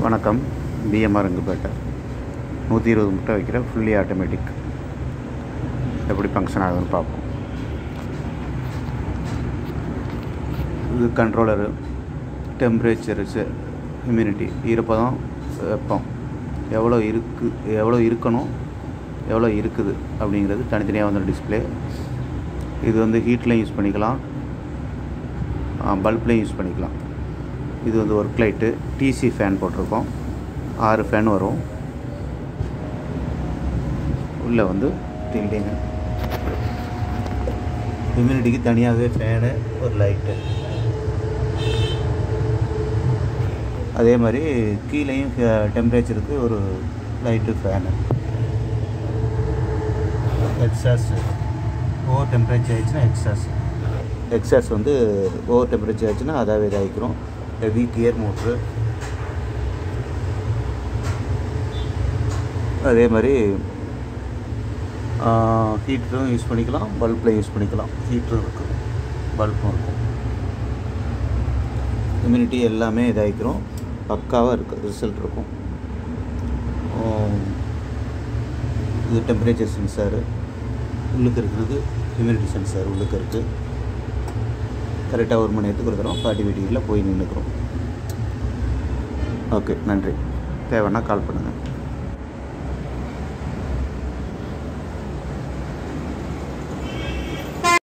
வணக்கம் பிஎம்ஆர் இங்குப்பேட்டை நூற்றி இருபது முட்டை வைக்கிற ஃபுல்லி ஆட்டோமேட்டிக் எப்படி ஃபங்க்ஷன் ஆகுதுன்னு பார்ப்போம் இது கண்ட்ரோலரு டெம்பரேச்சரு ஹியூமினிட்டி ஈரப்பதம் வெப்பம் எவ்வளோ இருக்கு எவ்வளோ இருக்கணும் எவ்வளோ இருக்குது அப்படிங்கிறது தனித்தனியாக வந்து டிஸ்பிளே இது வந்து ஹீட்லையும் யூஸ் பண்ணிக்கலாம் பல்ப்லேயும் யூஸ் பண்ணிக்கலாம் இது வந்து ஒர்க் லைட்டு டிசி ஃபேன் போட்டிருக்கோம் ஆறு ஃபேன் வரும் உள்ளே வந்து டில்டிங்கு ஹியூமினிட்டிக்கு தனியாகவே ஃபேனு ஒரு லைட்டு அதே மாதிரி கீழேயும் டெம்பரேச்சருக்கு ஒரு light fan exhaust over temperature ஆயிடுச்சுன்னா எக்ஸாஸ் எக்ஸாஸ் வந்து ஓவர் டெம்பரேச்சர் ஆச்சுன்னா அதாவே இதாகிக்கிறோம் ஹெவி கியர் மோட்ரு அதே மாதிரி ஹீட்டரும் யூஸ் பண்ணிக்கலாம் பல்பில் யூஸ் பண்ணிக்கலாம் ஹீட்டரும் இருக்குது பல்பும் இருக்கும் இம்யூனிட்டி எல்லாமே இதாகிக்கிறோம் பக்காவாக இருக்குது ரிசல்ட் இருக்கும் இது டெம்பரேச்சர் சென்சாரு உள்ளுக்கு இருக்கிறது ஹியூமிடிட்டி சென்சார் உள்ளுக்கு இருக்குது கரெக்டாக ஒரு மணி நேரத்துக்கு இருக்கிறோம் ஃபார்ட்டி டிகிரியில் போய் நின்றுக்கிறோம் ஓகே நன்றி தேவைன்னா கால் பண்ணுங்கள்